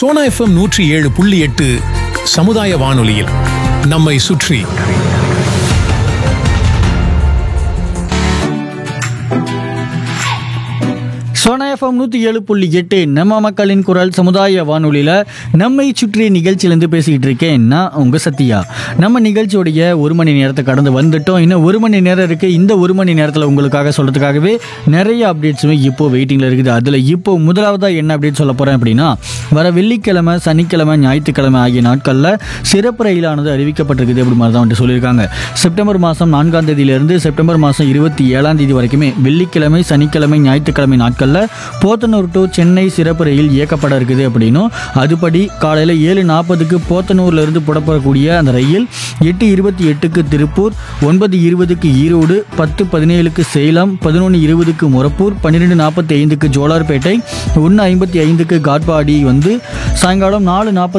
Sona FM நூற்றி ஏழு புள்ளி எட்டு சமுதாய வானொலியில் நம்மை சுற்றி சோனா எஃப்எம் நூற்றி ஏழு புள்ளி எட்டு நம்ம மக்களின் குரல் சமுதாய வானொலியில் நம்மை சுற்றிய நிகழ்ச்சியிலேருந்து பேசிக்கிட்டு இருக்கேன் நான் உங்கள் சத்யா நம்ம நிகழ்ச்சியோடைய ஒரு மணி நேரத்தை கடந்து வந்துட்டோம் இன்னும் ஒரு மணி நேரம் இருக்குது இந்த ஒரு மணி நேரத்தில் உங்களுக்காக சொல்கிறதுக்காகவே நிறைய அப்டேட்ஸுமே இப்போ வெயிட்டிங்கில் இருக்குது அதில் இப்போ முதலாவதாக என்ன அப்டேட் சொல்ல போகிறேன் அப்படின்னா வர வெள்ளிக்கிழமை சனிக்கிழமை ஞாயிற்றுக்கிழமை ஆகிய நாட்களில் சிறப்பு ரயிலானது அறிவிக்கப்பட்டிருக்குது அப்படி மாதிரி தான் வந்துட்டு சொல்லியிருக்காங்க செப்டம்பர் மாதம் நான்காம் தேதியிலிருந்து செப்டம்பர் மாதம் இருபத்தி ஏழாம் தேதி வரைக்குமே வெள்ளிக்கிழமை சனிக்கிழமை ஞாயிற்றுக்கிழமை நாட்களில் போத்தனூர் டு சென்னை சிறப்பு ரயில் இயக்கப்பட இருக்குது அப்படின்னும் அதுபடி காலையில் ஏழு நாற்பதுக்கு போத்தனூர்லேருந்து புறப்படக்கூடிய அந்த ரயில் எட்டு இருபத்தி எட்டுக்கு திருப்பூர் ஒன்பது இருபதுக்கு ஈரோடு பத்து பதினேழுக்கு சேலம் பதினொன்று இருபதுக்கு மொரப்பூர் பன்னிரெண்டு நாற்பத்தி ஐந்துக்கு ஜோலார்பேட்டை ஒன்று ஐம்பத்தி ஐந்துக்கு காட்பாடி வந்து சாயங்காலம் நாலு நாற்பத்தி